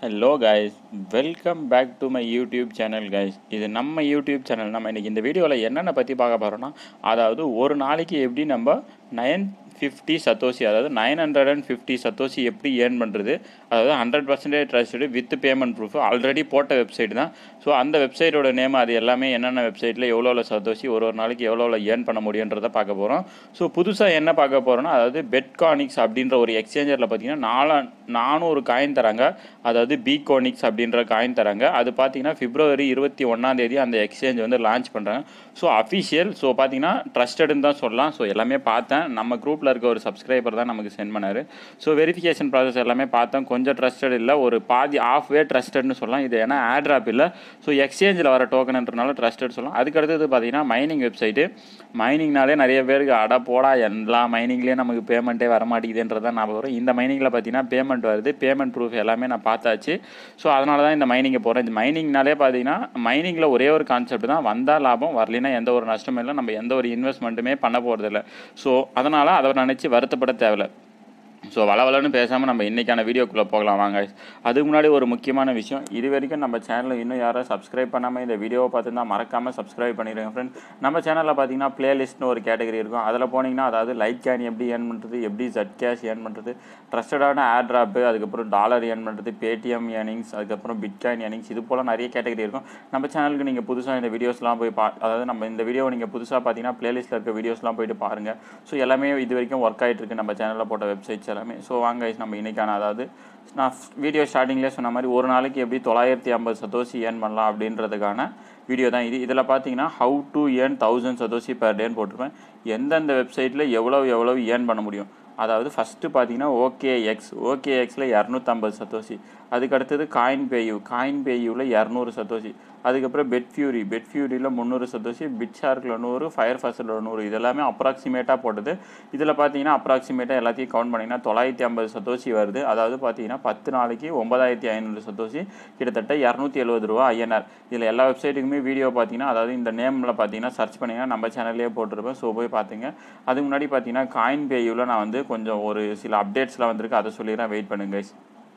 Hello guys welcome back to my YouTube channel guys இது நம்ம YouTube channel நம்ம இன்றைக்கி இந்த வீடியோவில் என்னென்ன பற்றி பார்க்க போகிறோம்னா அதாவது ஒரு நாளைக்கு எப்படி நம்ம நயன் ஃபிஃப்டி சத்தோசி அதாவது nine hundred and fifty satoshi எப்படி ஏர்ன் பண்ணுறது அதாவது hundred percentage trust with payment proof already போட்ட வெப்சைட் தான் ஸோ அந்த வெப்சைட்டோட நேம் அது எல்லாமே என்னென்ன வெப்சைட்டில் எவ்வளோ எவ்வளோ சத்தோசி ஒரு ஒரு நாளைக்கு எவ்வளோ எவ்வளோ ஏர்ன் பண்ண முடியுன்றதை பார்க்க போகிறோம் ஸோ புதுசாக என்ன பார்க்க போகிறோம்னா அதாவது பெட்கானிக்ஸ் அப்படின்ற ஒரு எக்ஸ்சேஞ்சரில் பார்த்தீங்கன்னா நாலா நானூறு காயின் தராங்க அதாவது பிகோனிக்ஸ் அப்படின்ற காயின் தராங்க அது பார்த்தீங்கன்னா பிப்ரவரி இருபத்தி ஒன்றாம் தேதி அந்த எக்ஸ்சேஞ்ச் வந்து லான்ச் பண்ணுறாங்க ஸோ அஃபிஷியல் ஸோ பார்த்தீங்கன்னா ட்ரஸ்டடுன்னு தான் சொல்லலாம் ஸோ எல்லாமே பார்த்தேன் நம்ம குரூப்பில் இருக்க ஒரு சப்ஸ்கிரைபர் தான் நமக்கு சென்ட் பண்ணார் ஸோ வெரிஃபிகேஷன் ப்ராசஸ் எல்லாமே பார்த்தேன் கொஞ்சம் ட்ரஸ்டட் இல்லை ஒரு பாதி ஆஃப் வே ட்ரஸ்டட்னு சொல்லலாம் இது ஏன்னா ஆட்ராப் இல்லை ஸோ எக்ஸ்சேஞ்சில் வர டோக்கன்ன்றனால ட்ரஸ்டட் சொல்லலாம் அதுக்கு அடுத்தது பார்த்தீங்கன்னா மைனிங் வெப்சைட்டு மைனிங்னாலே நிறைய பேருக்கு அட போடா எல்லா மைனிங்லேயும் நமக்கு பேமெண்ட்டே வர மாட்டேங்குதுன்றதான் ஞாபகம் வரும் இந்த மைனிங்கில் பார்த்தீங்கன்னா பேமெண்ட் வருது பேமெண்ட் ப்ரூஃப் எல்லாமே நான் பார்த்தாச்சு ஸோ அதனால தான் இந்த மைனிங்கை போகிறேன் இந்த மைனிங்னாலே பார்த்தீங்கன்னா மைனிங்கில் ஒரே ஒரு கான்செப்ட் தான் வந்தால் லாபம் வரலைன்னா எந்த ஒரு நஷ்டமும் இல்லை நம்ம எந்த ஒரு இன்வெஸ்ட்மெண்ட்டுமே பண்ண போகிறதில்ல ஸோ அதனால் அதை நினச்சி வருத்தப்பட தேவையில்ல ஸோ வளவலன்னு பேசாமல் நம்ம இன்றைக்கான வீடியோக்குள்ளே போகலாம் வாங்க அதுக்கு முன்னாடி ஒரு முக்கியமான விஷயம் இது வரைக்கும் நம்ம சேனலில் இன்னும் யாரும் சப்ஸ்கிரைப் பண்ணாமல் இந்த வீடியோவை பார்த்துருந்தா மறக்காமல் சப்ஸ்கிரைப் பண்ணிடுங்க ஃப்ரெண்ட்ஸ் நம்ம சேனலில் பார்த்தீங்கன்னா பிளேலிஸ்ட்னு ஒரு கேட்டகரி இருக்கும் அதில் போனீங்கன்னா அதாவது லைக் கேன் எப்படி ஏர்ன் பண்ணுறது எப்படி ஜட் கேஷ் ஏர்ன் பண்ணுறது ட்ரஸ்டடான ஆட் ட்ராப்பு அதுக்கப்புறம் டாலர் ஏர்ன் பண்ணுறது பேடிஎம் ஏர்னிங்ஸ் அதுக்கப்புறம் பிட்காயின் ஏர்னிங்ஸ் இது போல் நிறைய கேட்டகரி இருக்கும் நம்ம சேனலுக்கு நீங்கள் புதுசாக இந்த வீடியோஸ்லாம் போய் பா அதாவது நம்ம இந்த வீடியோவை நீங்கள் புதுசாக பார்த்தீங்கன்னா பிளேலிஸ்ட்டில் இருக்க வீடியோஸ்லாம் போயிட்டு பாருங்கள் ஸோ எல்லாமே இது வரைக்கும் ஒர்க் ஆகிட்டு இருக்கு நம்ம சேனலில் போட்ட வெப்சைட்ஸ் எல்லாமே ஸோ வாங்க guys, நம்ம இன்றைக்கான அதாவது நான் வீடியோ ஸ்டார்டிங்லேயே சொன்ன மாதிரி ஒரு நாளைக்கு எப்படி தொள்ளாயிரத்தி ஐம்பது சதோசி ஏர்ன் பண்ணலாம் அப்படின்றதுக்கான வீடியோ தான் இது இதில் பார்த்தீங்கன்னா how to earn thousand satoshi per டேன்னு போட்டிருப்பேன் எந்தெந்த வெப்சைட்டில் எவ்வளோ எவ்வளோ ஏர்ன் பண்ண முடியும் அதாவது ஃபஸ்ட்டு பார்த்தீங்கன்னா ஓகே எக்ஸ் ஓகே எக்ஸில் இரநூத்தம்பது சத்தோசி அதுக்கு அடுத்தது காயின் பேயூ காயின் பேயூவில் இரநூறு சத்தோசி அதுக்கப்புறம் பெட் ஃபியூரி பெட் ஃபியூரியில் முந்நூறு சத்தோசி பிட் ஷார்க்கில் நூறு ஃபயர் ஃபாஸ்டில் நூறு இதெல்லாமே அப்ராக்சிமேட்டாக போட்டது இதில் பார்த்தீங்கன்னா அப்ராக்சிமேட்டாக எல்லாத்தையும் கவுண்ட் பண்ணிங்கன்னா தொள்ளாயிரத்தி ஐம்பது சத்தோசி வருது அதாவது பார்த்தீங்கன்னா பத்து நாளைக்கு ஒன்பதாயிரத்தி ஐநூறு சத்தோசி கிட்டத்தட்ட இரநூத்தி எழுபது ரூபா ஐஎன்ஆர் இதில் எல்லா வெப்சைட்டுக்குமே வீடியோ பார்த்தீங்கன்னா அதாவது இந்த நேமில் பார்த்தீங்கன்னா சர்ச் பண்ணிங்கன்னா நம்ம சேனல்லே போட்டிருப்பேன் ஸோ போய் பார்த்துங்க அதுக்கு முன்னாடி பார்த்தீங்கன்னா காயின் பேயூவில் நான் வந்து கொஞ்சம் ஒரு சில அப்டேட்ஸ்லாம் வந்திருக்கு அதை சொல்லிடுறேன் வெயிட் பண்ணுங்க guys.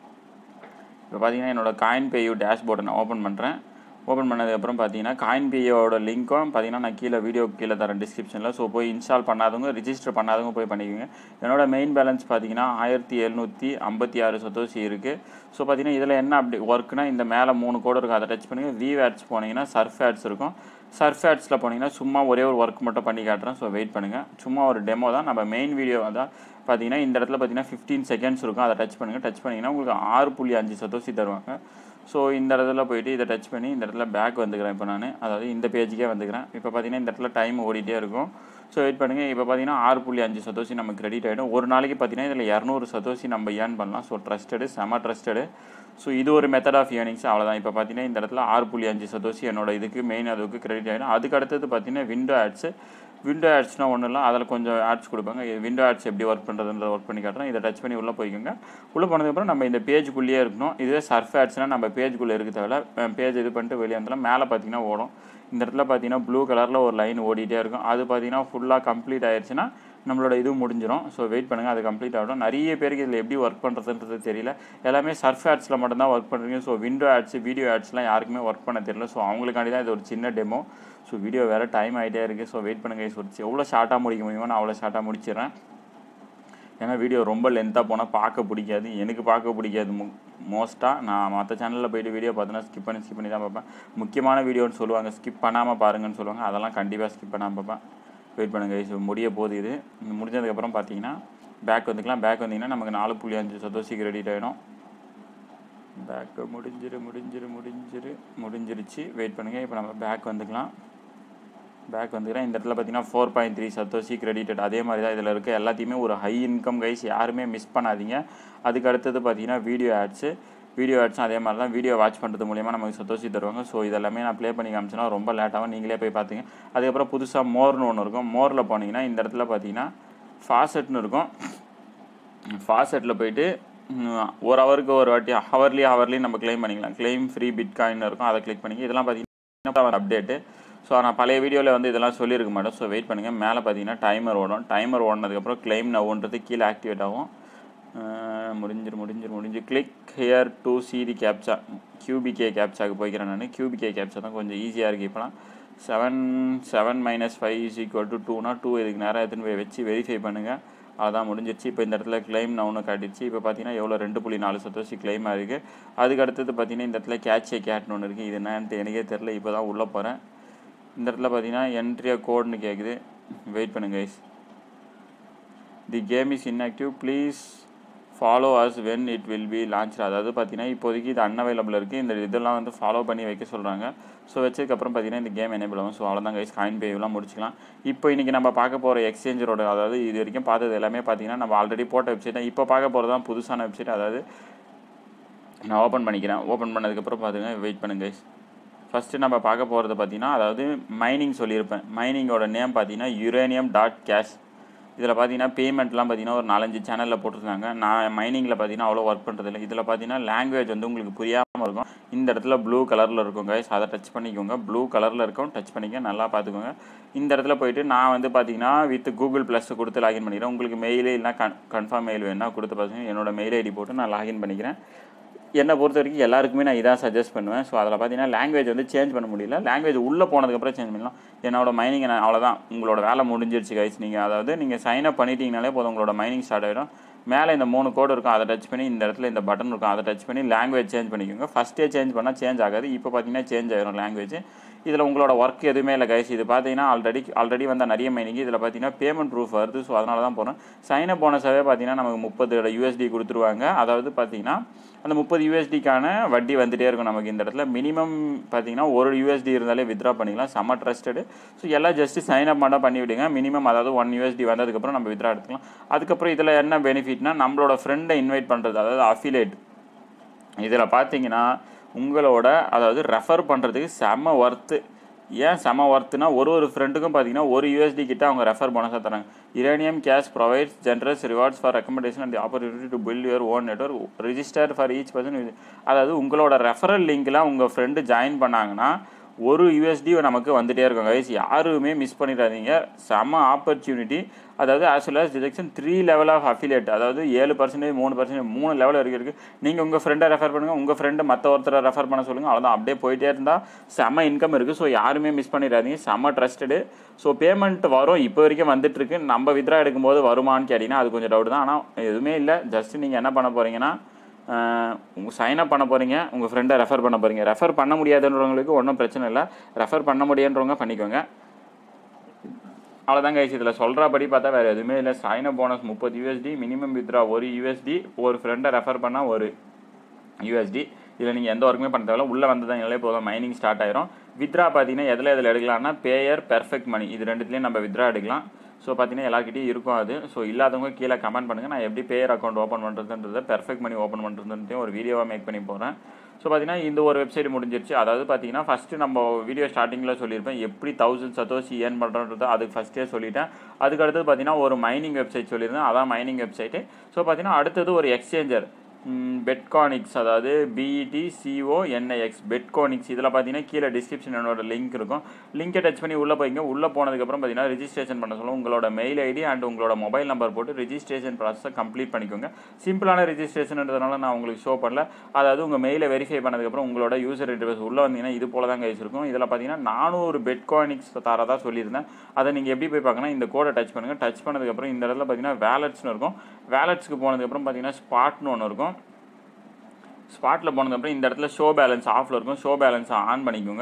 இப்போ பார்த்தீங்கன்னா என்னோட காயின் பேயூ டேஷ்போர்டை நான் ஓப்பன் பண்ணுறேன் ஓப்பன் பண்ணதுக்கப்புறம் பார்த்தீங்கன்னா காயின் பேயோட லிங்க்கும் பார்த்தீங்கன்னா நான் கீழே வீடியோ கீழே தரேன் டிஸ்கிரிப்ஷனில் ஸோ போய் இன்ஸ்டால் பண்ணாதவங்க ரிஜிஸ்டர் பண்ணாதவங்க போய் பண்ணிக்கோங்க என்னோட மெயின் பேலன்ஸ் பார்த்தீங்கன்னா ஆயிரத்தி எழுநூற்றி ஐம்பத்தி ஆறு சதோசி இருக்குது ஸோ பார்த்தீங்கன்னா இதில் என்ன அப்படி ஒர்க்குனா இந்த மேலே மூணு கோடு இருக்கும் அதை டச் பண்ணுங்கள் வி ஆட்ஸ் போனீங்கன்னா சர்ஃப் ஆட்ஸ் இருக்கும் சர்ஃப் ஆட்ஸில் போனீங்கன்னா சும்மா ஒரே ஒரு ஒர்க் மட்டும் பண்ணி காட்டுறேன் ஸோ வெயிட் பண்ணுங்கள் சும்மா ஒரு டெமோ தான் நம்ம மெயின் வீடியோ தான் பார்த்தீங்கன்னா இந்த இடத்துல பார்த்தீங்கன்னா ஃபிஃப்டீன் செகண்ட்ஸ் இருக்கும் அதை டச் பண்ணுங்கள் டச் பண்ணிங்கன்னா உங்களுக்கு ஆறு புள்ளி அஞ்சு சதோசி தருவாங்க ஸோ இந்த இடத்துல போயிட்டு இதை டச் பண்ணி இந்த இடத்துல பேக் வந்துக்கிறேன் இப்போ நான் அதாவது இந்த பேஜுக்கே வந்துக்கிறேன் இப்போ பார்த்தீங்கன்னா இந்த இடத்துல டைம் ஓடிட்டே இருக்கும் ஸோ வெயிட் பண்ணுங்கள் இப்போ பார்த்தீங்கன்னா ஆறு புள்ளி அஞ்சு சதோசி நம்ம கிரெடிட் ஆகிடும் ஒரு நாளைக்கு பார்த்தீங்கன்னா இதில் இரநூறு சதோசி நம்ம ஏர்ன் பண்ணலாம் ஸோ ட்ரஸ்டடு செம ட்ரஸ்டடு ஸோ இது ஒரு மெத்தட் ஆஃப் ஏர்னிங்ஸ் அவ்வளோதான் இப்போ பார்த்தீங்கன்னா இந்த இடத்துல ஆறு புள்ளி அஞ்சு சதோசி என்னோட இதுக்கு மெயின் அதுக்கு கிரெடிட் ஆகிடும் அதுக்கு அடுத்தது பார்த்தீங்கன்னா விண்டோ ஆட்ஸு விண்டோ ஆட்ஸ்னால் ஒன்றும் இல்லை அதில் கொஞ்சம் ஆட்ஸ் கொடுப்பாங்க விண்டோ ஆட்ஸ் எப்படி ஒர்க் பண்ணுறதுன்ற ஒர்க் பண்ணி காட்டுறேன் இதை டச் பண்ணி உள்ளே போய்க்கோங்க உள்ளே போனதுக்கப்புறம் நம்ம இந்த பேஜுக்குள்ளேயே இருக்கணும் இதுவே சர்ஃப் ஆட்ஸ்னால் நம்ம பேஜுக்குள்ளே இருக்க தேவையில்ல பேஜ் இது பண்ணிட்டு வெளியே வந்தாலும் மேலே பார்த்தீங்கன்னா ஓடும் இந்த இடத்துல பார்த்தீங்கன்னா ப்ளூ கலரில் ஒரு லைன் ஓடிட்டே இருக்கும் அது பார்த்தீங்கன்னா ஃபுல்லாக கம்ப்ளீட் ஆயிடுச்சுன்னா நம்மளோட இது முடிஞ்சிடும் ஸோ வெயிட் பண்ணுங்கள் அது கம்ப்ளீட் ஆகிடும் நிறைய பேருக்கு இதில் எப்படி ஒர்க் பண்ணுறதுன்றது தெரியல எல்லாமே சர்ஃப் ஆட்ஸில் மட்டும்தான் ஒர்க் பண்ணுறீங்க ஸோ விண்டோ ஆட்ஸ் வீடியோ ஆட்ஸ்லாம் யாருக்குமே ஒர்க் பண்ண தெரியல ஸோ அவங்களுக்காண்டி தான் இது ஒரு சின்ன டெமோ ஸோ வீடியோ வேறு டைம் ஆகிட்டே இருக்குது ஸோ வெயிட் பண்ணுங்கள் சொல்லிச்சு எவ்வளோ ஷார்ட்டாக முடிக்க முடியுமோ நான் அவ்வளோ ஷார்ட்டாக முடிச்சிடுறேன் ஏன்னா வீடியோ ரொம்ப லென்த்தாக போனால் பார்க்க பிடிக்காது எனக்கு பார்க்க பிடிக்காது மு மோஸ்ட்டாக நான் மற்ற சேனலில் போயிட்டு வீடியோ பார்த்தோன்னா ஸ்கிப் பண்ணி ஸ்கிப் பண்ணி தான் பார்ப்பேன் முக்கியமான வீடியோன்னு சொல்லுவாங்க ஸ்கிப் பண்ணாமல் பாருங்கன்னு சொல்லுவாங்க அதெல்லாம் கண்டிப்பாக ஸ்கிப் பண்ணாமல் பார்ப்பேன் வெயிட் பண்ணுங்கள் ஸோ முடிய போகுது இது முடிஞ்சதுக்கப்புறம் பார்த்தீங்கன்னா பேக் வந்துக்கலாம் பேக் வந்தீங்கன்னா நமக்கு நாலு புள்ளி அஞ்சு சதோசி கிரெடிட் ஆகிடும் பேக்கு முடிஞ்சிரு முடிஞ்சிரு முடிஞ்சிரு முடிஞ்சிருச்சு வெயிட் பண்ணுங்கள் இப்போ நம்ம பேக் வந்துக்கலாம் பேக் வந்துக்கிறேன் இந்த இடத்துல பார்த்தீங்கன்னா four point three satoshi credited அதே மாதிரி தான் இதில் இருக்க எல்லாத்தையுமே ஒரு ஹை இன்கம் கைஸ் யாருமே மிஸ் பண்ணாதீங்க அதுக்கு அடுத்தது பார்த்தீங்கன்னா வீடியோ ஆட்ஸு வீடியோ ஆட்ஸும் அதே மாதிரி தான் வீடியோ வாட்ச் பண்ணுறது மூலியமாக நமக்கு சத்தோசி தருவாங்க ஸோ இதெல்லாமே நான் ப்ளே பண்ணி காமிச்சேன்னா ரொம்ப லேட்டாகவும் நீங்களே போய் பார்த்துங்க அதுக்கப்புறம் புதுசாக மோர்னு ஒன்று இருக்கும் மோரில் போனீங்கன்னா இந்த இடத்துல பார்த்தீங்கன்னா ஃபாசெட்னு இருக்கும் ஃபாசெட்டில் போயிட்டு ஒரு ஹவருக்கு ஒரு வாட்டி ஹவர்லி ஹவர்லி நம்ம கிளைம் பண்ணிக்கலாம் கிளைம் ஃப்ரீ பிட்காயின் இருக்கும் அதை கிளிக் பண்ணிங்க இதெல்லாம் பார்த்தீங்கன்னா அப்டேட்டு ஸோ நான் பழைய வீடியோவில் வந்து இதெல்லாம் சொல்லியிருக்க மாட்டேன் ஸோ வெயிட் பண்ணுங்கள் மேலே பார்த்தீங்கன்னா டைமர் ஓடும் டைமர் ஓடினதுக்கப்புறம் கிளைம் நவுன்றது கீழே ஆக்டிவேட் ஆகும் முடிஞ்சிரு முடிஞ்சிரு முடிஞ்சு click here to see the captcha QBK கேப்சாக்கு போய்க்கிறேன் நான் கியூபிகே கேப்சா தான் கொஞ்சம் ஈஸியாக இருக்குது இப்போலாம் seven seven minus five is equal to டூனா டூ இதுக்கு நேரம் எடுத்துன்னு போய் வச்சு வெரிஃபை பண்ணுங்கள் அதான் முடிஞ்சிருச்சு இப்போ இந்த இடத்துல கிளைம் நவுன்னு காட்டிடுச்சு இப்போ பார்த்தீங்கன்னா எவ்வளோ ரெண்டு புள்ளி நாலு சத்தோசி கிளைம் ஆகிருக்கு அதுக்கு அடுத்தது பார்த்தீங்கன்னா இந்த இடத்துல கேட்சே கேட்னு ஒன்று இருக்குது இது என்னன்ட்டு எனக்கே தெரில இப்போ தான் உள்ளே போகிறேன் இந்த இடத்துல பார்த்தீங்கன்னா என்ட்ரியா கோட்னு கேட்குது வெயிட் பண்ணுங்க guys the game is inactive please follow us when it will be launch அதாவது பார்த்தீங்கன்னா இப்போதைக்கு இது அன்அவைலபிள் இருக்குது இந்த இதெல்லாம் வந்து ஃபாலோ பண்ணி வைக்க சொல்கிறாங்க ஸோ வச்சதுக்கப்புறம் பார்த்தீங்கன்னா இந்த கேம் எனேபிள் ஆகும் ஸோ அவ்வளோதான் கைஸ் காயின் பேலாம் முடிச்சிக்கலாம் இப்போ இன்றைக்கி நம்ம பார்க்க போகிற எக்ஸ்சேஞ்சரோட அதாவது இது வரைக்கும் பார்த்தது எல்லாமே பார்த்தீங்கன்னா நம்ம ஆல்ரெடி போட்ட வெப்சைட் தான் இப்போ பார்க்க போகிறது தான் புதுசான வெப்சைட் அதாவது நான் ஓப்பன் பண்ணிக்கிறேன் ஓப்பன் பண்ணதுக்கப்புறம் பார்த்துங்க வெயிட் பண்ணுங்க கைஸ் ஃபஸ்ட்டு நம்ம பார்க்க போகிறது பார்த்தீங்கன்னா அதாவது மைனிங் சொல்லியிருப்பேன் மைனிங்கோட நேம் பார்த்தீங்கன்னா யுரேனியம் டாட் கேஷ் இதில் பார்த்தீங்கன்னா பேமெண்ட்லாம் பார்த்தீங்கன்னா ஒரு நாலஞ்சு சேனலில் போட்டிருக்காங்க நான் மைனிங்கில் பார்த்தீங்கன்னா அவ்வளோ ஒர்க் பண்ணுறதில்ல இதில் பார்த்தீங்கன்னா லாங்குவேஜ் வந்து உங்களுக்கு புரியாமல் இருக்கும் இந்த இடத்துல ப்ளூ கலரில் இருக்கும் கைஸ் அதை டச் பண்ணிக்கோங்க ப்ளூ கலரில் இருக்கும் டச் பண்ணிக்க நல்லா பார்த்துக்கோங்க இந்த இடத்துல போயிட்டு நான் வந்து பார்த்தீங்கன்னா வித் கூகுள் ப்ளஸ் கொடுத்து லாகின் பண்ணிக்கிறேன் உங்களுக்கு மெயிலே இல்லைனா கன் கன்ஃபார்ம் மெயில் வேணால் கொடுத்து பார்த்தீங்கன்னா என்னோட மெயில் ஐடி போட்டு நான் லாகின் பண்ணிக்கிறேன் என்னை பொறுத்த வரைக்கும் எல்லாருக்குமே நான் இதான் சஜஸ்ட் பண்ணுவேன் ஸோ அதில் பார்த்தீங்கன்னா லாங்குவேஜ் வந்து சேஞ்ச் பண்ண முடியல லாங்குவேஜ் உள்ளே போனதுக்கப்புறம் சேஞ்ச் பண்ணலாம் என்னோட மைனிங் நான் அவ்வளோதான் உங்களோட வேலை முடிஞ்சிருச்சு கைஸ் நீங்கள் அதாவது நீங்கள் சைன் அப் பண்ணிட்டீங்கனாலே போதும் உங்களோட மைனிங் ஸ்டார்ட் ஆகிடும் மேலே இந்த மூணு கோடு இருக்கும் அதை டச் பண்ணி இந்த இடத்துல இந்த பட்டன் இருக்கும் அதை டச் பண்ணி லாங்குவேஜ் சேஞ்ச் பண்ணிக்கோங்க ஃபஸ்ட்டே சேஞ்ச் பண்ணால் சேஞ்ச் ஆகாது இப்போ பார்த்தீங்கன்னா சேஞ்ச் ஆகிரும் லாங்குவேஜ் இதில் உங்களோட ஒர்க் எதுவுமே இல்லை கைஸ் இது பார்த்தீங்கன்னா ஆல்ரெடி ஆல்ரெடி வந்த நிறைய மைனிங் இதில் பார்த்தீங்கன்னா பேமெண்ட் ப்ரூஃப் வருது ஸோ அதனால தான் போகிறோம் சைன் அப் போனஸாகவே பார்த்தீங்கன்னா நமக்கு முப்பது யூஎஸ்டி கொடுத்துருவாங்க அதாவது பார்த்தீங்கன்னா அந்த முப்பது யூஎஸ்டிக்கான வட்டி வந்துகிட்டே இருக்கும் நமக்கு இந்த இடத்துல மினிமம் பார்த்தீங்கன்னா ஒரு யூஎஸ்டி இருந்தாலே வித்ரா பண்ணிக்கலாம் செம்ம ட்ரஸ்டடு ஸோ எல்லாம் ஜஸ்ட் சைன் அப் மட்டும் பண்ணி விடுங்க மினிமம் அதாவது ஒன் யூஎஸ்டி வந்ததுக்கப்புறம் நம்ம வித்ரா எடுத்துக்கலாம் அதுக்கப்புறம் இதில் என்ன பெனிஃபிட்னா நம்மளோட ஃப்ரெண்டை இன்வைட் பண்ணுறது அதாவது அஃபிலேட் இதில் பார்த்தீங்கன்னா உங்களோட அதாவது ரெஃபர் பண்ணுறதுக்கு செம்ம ஒர்த்து ஏன் செம ஒர்த்துனா ஒரு ஒரு ஃப்ரெண்டுக்கும் பார்த்தீங்கன்னா ஒரு யூஎஸ்டி கிட்ட அவங்க ரெஃபர் போனஸாக தராங்க uranium cash provides generous rewards for recommendation and opportunity to build your own network register for each person அதாவது உங்களோட ரெஃபரல் லிங்க்லாம் உங்கள் ஃப்ரெண்டு ஜாயின் பண்ணாங்கன்னா ஒரு யூஎஸ்டி நமக்கு வந்துட்டே இருக்கும் கைஸ் யாருமே மிஸ் பண்ணிடாதீங்க செம ஆப்பர்ச்சுனிட்டி அதாவது as well as detection three level of affiliate அதாவது ஏழு பர்சன்டேஜ் மூணு பர்சன்டேஜ் மூணு லெவல் வரைக்கும் இருக்குது நீங்கள் உங்கள் ஃப்ரெண்டை ரெஃபர் பண்ணுங்கள் உங்கள் ஃப்ரெண்டு மற்ற ஒருத்தரை ரெஃபர் பண்ண சொல்லுங்கள் அவ்வளோதான் அப்படியே போயிட்டே இருந்தால் செம இன்கம் இருக்குது ஸோ யாருமே மிஸ் பண்ணிடாதீங்க செம ட்ரஸ்டடு ஸோ பேமெண்ட் வரும் இப்போ வரைக்கும் வந்துட்டுருக்கு நம்ம வித்ரா எடுக்கும்போது வருமானு கேட்டிங்கன்னா அது கொஞ்சம் டவுட் தான் ஆனால் எதுவுமே இல்லை ஜஸ்ட் நீங்கள் என்ன பண்ண போகிறீங்கன்னா உங்கள் சைன் அப் பண்ண போகிறீங்க உங்கள் ஃப்ரெண்டை ரெஃபர் பண்ண போகிறீங்க ரெஃபர் பண்ண முடியாதுன்றவங்களுக்கு ஒன்றும் பிரச்சனை இல்லை ரெஃபர் பண்ண முடியாதுன்றவங்க பண்ணிக்கோங்க அவ்வளோதான் கைஸ் இதில் சொல்கிறபடி பார்த்தா வேறு எதுவுமே இல்லை சைன் அப் போனஸ் முப்பது யூஎஸ்டி மினிமம் வித்ரா ஒரு யூஎஸ்டி ஒரு ஃப்ரெண்டை ரெஃபர் பண்ணால் ஒரு யூஎஸ்டி இதில் நீங்கள் எந்த ஒர்க்குமே பண்ண தேவையில்ல உள்ளே வந்து தான் எல்லாம் போதும் மைனிங் ஸ்டார்ட் ஆயிரும் வித்ரா பார்த்தீங்கன்னா எதில் எதில் எடுக்கலாம்னா பேயர் பெர்ஃபெக்ட் மணி இது ரெண்டுத்துலேயும் நம்ம வித்ரா எடுக்கலாம் ஸோ பார்த்தீங்கன்னா எல்லாருக்கிட்டையும் இருக்கும் அது ஸோ இல்லாதவங்க கீழே கமெண்ட் பண்ணுங்கள் நான் எப்படி பேயர் அக்கௌண்ட் ஓப்பன் பண்ணுறதுன்றதை பெர்ஃபெக்ட் மணி ஓப்பன் பண்ணுறதுன்றதையும் ஒரு வீடியோவாக மேக் பண்ணி போகிறேன் ஸோ பார்த்தீங்கன்னா இந்த ஒரு வெப்சைட் முடிஞ்சிருச்சு அதாவது பார்த்தீங்கன்னா ஃபஸ்ட்டு நம்ம வீடியோ ஸ்டார்டிங்கில் சொல்லியிருப்பேன் எப்படி தௌசண்ட் சத்தோசி ஏர்ன் பண்ணுறோன்றதை அதுக்கு ஃபஸ்ட்டே சொல்லிட்டேன் அதுக்கு அடுத்தது பார்த்தீங்கன்னா ஒரு மைனிங் வெப்சைட் சொல்லியிருந்தேன் அதான் மைனிங் வெப்சைட்டு ஸோ பார்த்தீங்கன்னா அடுத்தது ஒரு எக்ஸ்சேஞ்சர் பெட்கானிக்ஸ் அதாவது பிஇடி சிஓ என்ஐஎக்ஸ் பெட்கானிக்ஸ் இதில் பார்த்தீங்கன்னா கீழே டிஸ்கிரிப்ஷன் என்னோட லிங்க் இருக்கும் லிங்கை டச் பண்ணி உள்ளே போய்ங்க உள்ளே போனதுக்கப்புறம் பார்த்தீங்கன்னா ரிஜிஸ்ட்ரேஷன் பண்ண சொல்லுவோம் உங்களோட மெயில் ஐடி அண்ட் உங்களோட மொபைல் நம்பர் போட்டு ரிஜிஸ்ட்ரேஷன் ப்ராசஸை கம்ப்ளீட் பண்ணிக்கோங்க சிம்பிளான ரிஜிஸ்ட்ரேஷன்ன்றதுனால நான் உங்களுக்கு ஷோ பண்ணல அதாவது உங்கள் மெயிலை வெரிஃபை பண்ணதுக்கப்புறம் உங்களோட யூசர் இன்டர்ஃபேஸ் உள்ளே வந்தீங்கன்னா இது போல தான் கைஸ் இருக்கும் இதில் பார்த்தீங்கன்னா நானூறு பெட்கானிக்ஸ் தரதா சொல்லியிருந்தேன் அதை நீங்கள் எப்படி போய் பார்க்கணும் இந்த கோடை டச் பண்ணுங்கள் டச் பண்ணதுக்கப்புறம் இந்த இடத்துல பார்த்தீங்கன்னா வேலட்ஸ்னு இருக்கும் வேலட்ஸ்க்கு போனதுக்கப்புறம் பார்த்தீங்கன்னா ஸ்பாட்னு ஒன்று இருக்கும் ஸ்பாட்டில் போனதுக்கப்புறம் இந்த இடத்துல ஷோ பேலன்ஸ் ஆஃபில் இருக்கும் ஷோ பேலன்ஸை ஆன் பண்ணிக்கோங்க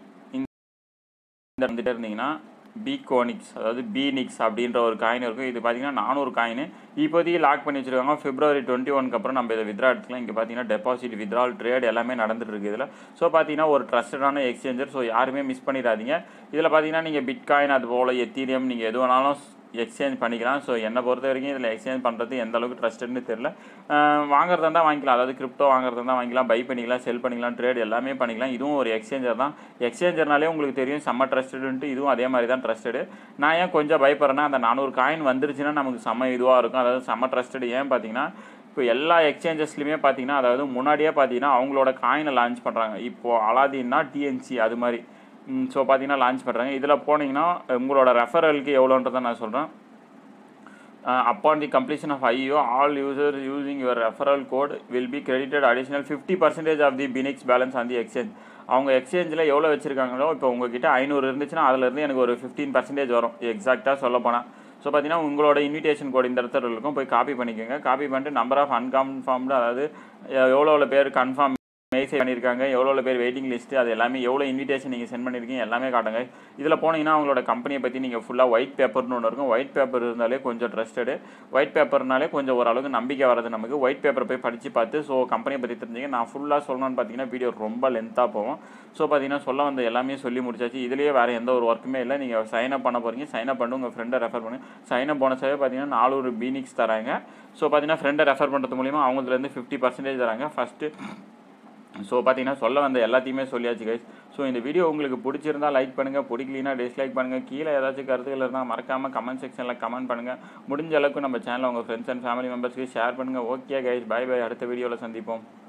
இந்த வந்துட்டு இருந்தீங்கன்னா பீகோனிக்ஸ் அதாவது பீனிக்ஸ் அப்படின்ற ஒரு காயின் இருக்கும் இது பார்த்தீங்கன்னா நானூறு காயின் இப்போதைக்கு லாக் பண்ணி வச்சிருக்காங்க பிப்ரவரி டுவெண்ட்டி ஒனுக்கு அப்புறம் நம்ம இதை வித்ரா எடுத்துக்கலாம் இங்கே பார்த்தீங்கன்னா டெபாசிட் வித்ரால் ட்ரேட் எல்லாமே நடந்துட்டு இருக்கு இதில் ஸோ பார்த்தீங்கன்னா ஒரு ட்ரஸ்டடான எக்ஸ்சேஞ்சர் ஸோ யாருமே மிஸ் பண்ணிடாதீங்க இதில் பார்த்தீங்கன்னா நீங்கள் பிட்காயின் அது போல் எத்தீரியம் நீங்கள் எது வேணாலும் எக்ஸ்சேஞ்ச் பண்ணிக்கலாம் ஸோ என்னை பொறுத்த வரைக்கும் இதில் எக்ஸ்சேஞ்ச் பண்ணுறது எந்த அளவுக்கு ட்ரஸ்டட்னு தெரில வாங்குறதா இருந்தால் வாங்கிக்கலாம் அதாவது கிரிப்டோ வாங்குறதா இருந்தால் வாங்கிக்கலாம் பை பண்ணிக்கலாம் செல் பண்ணிக்கலாம் ட்ரேட் எல்லாமே பண்ணிக்கலாம் இதுவும் ஒரு எக்ஸ்சேஞ்சர் தான் எக்ஸ்சேஞ்சர்னாலே உங்களுக்கு தெரியும் செம்ம ட்ரஸ்டடுன்ட்டு இதுவும் அதே மாதிரி தான் ட்ரஸ்டடு நான் ஏன் கொஞ்சம் பயப்படுறேன்னா அந்த நானூறு காயின் வந்துருச்சுன்னா நமக்கு செம்ம இதுவாக இருக்கும் அதாவது செம்ம ட்ரஸ்டடு ஏன் பார்த்தீங்கன்னா இப்போ எல்லா எக்ஸ்சேஞ்சஸ்லையுமே பார்த்தீங்கன்னா அதாவது முன்னாடியே பார்த்தீங்கன்னா அவங்களோட காயினை லான்ச் பண்ணுறாங்க இப்போது அலாதீன்னா டிஎன்சி அது மாதிரி ஸோ பார்த்தீங்கன்னா லான்ச் பண்ணுறாங்க இதில் போனீங்கன்னா உங்களோட ரெஃபரலுக்கு எவ்வளோன்றதை நான் சொல்கிறேன் upon the completion of IEO, all users using your referral code will be credited additional 50% of the Binix balance on the exchange. அவங்க எக்ஸ்சேஞ்சில் எவ்வளோ வச்சுருக்காங்களோ இப்போ உங்ககிட்ட ஐநூறு இருந்துச்சுன்னா அதுலேருந்து எனக்கு ஒரு ஃபிஃப்டீன் பர்சன்டேஜ் வரும் எக்ஸாக்டாக சொல்ல போனால் ஸோ பார்த்தீங்கன்னா உங்களோட இன்விடேஷன் கோட் இந்த இடத்துல இருக்கும் போய் காப்பி பண்ணிக்கோங்க காப்பி பண்ணிட்டு நம்பர் ஆஃப் அன்கன்ஃபார்ம்டு அதாவது எவ்வளோ எவ்வளோ பேர் கன்ஃபார்ம் மெசேஜ் பண்ணியிருக்காங்க எவ்வளோ பேர் வெயிட்டிங் லிஸ்ட்டு அது எல்லாமே எவ்வளோ இன்விடேஷன் நீங்கள் சென்ட் பண்ணியிருக்கீங்க எல்லாமே காட்டுங்க இதில் போனீங்கன்னா அவங்களோட கம்பெனியை பற்றி நீங்கள் ஃபுல்லாக ஒயிட் பேப்பர்னு ஒன்று இருக்கும் ஒயிட் பேப்பர் இருந்தாலே கொஞ்சம் ட்ரஸ்டடு ஒயிட் பேப்பர்னாலே கொஞ்சம் ஓரளவுக்கு நம்பிக்கை வரது நமக்கு ஒயிட் பேப்பர் போய் படித்து பார்த்து ஸோ கம்பெனியை பற்றி தெரிஞ்சுங்க நான் ஃபுல்லாக சொல்லணும்னு பார்த்தீங்கன்னா வீடியோ ரொம்ப லென்த்தாக போகும் ஸோ பார்த்தீங்கன்னா சொல்ல வந்த எல்லாமே சொல்லி முடிச்சாச்சு இதுலேயே வேறு எந்த ஒரு ஒர்க்குமே இல்லை நீங்கள் சைன் அப் பண்ண போகிறீங்க சைன் அப் பண்ணி உங்கள் ஃப்ரெண்டை ரெஃபர் பண்ணி சைன் அப் போனஸாகவே பார்த்தீங்கன்னா நானூறு பீனிக்ஸ் தராங்க ஸோ பார்த்தீங்கன்னா ஃப்ரெண்டை ரெஃபர் பண்ணுறது மூலிமா அவங்கதுலேருந்து ஃபிஃப்டி பர்சன்டேஜ் தராங்க ஃபஸ்ட்டு ஸோ பார்த்தீங்கன்னா சொல்ல வந்த எல்லாத்தையுமே சொல்லியாச்சு கைஸ் ஸோ இந்த வீடியோ உங்களுக்கு பிடிச்சிருந்தா லைக் பண்ணுங்கள் பிடிக்கலனா டிஸ்லைக் பண்ணுங்கள் கீழே ஏதாச்சும் கருத்துக்கள் இருந்தால் மறக்காமல் கமெண்ட் செக்ஷனில் கமெண்ட் பண்ணுங்கள் முடிஞ்ச அளவுக்கு நம்ம சேனலை உங்கள் ஃப்ரெண்ட்ஸ் அண்ட் ஃபேமிலி மெம்பர்ஸ்க்கு ஷேர் பண்ணுங்கள் ஓகே கைஸ் பை பை அடுத்த வீடியோவில் சந்திப்போம்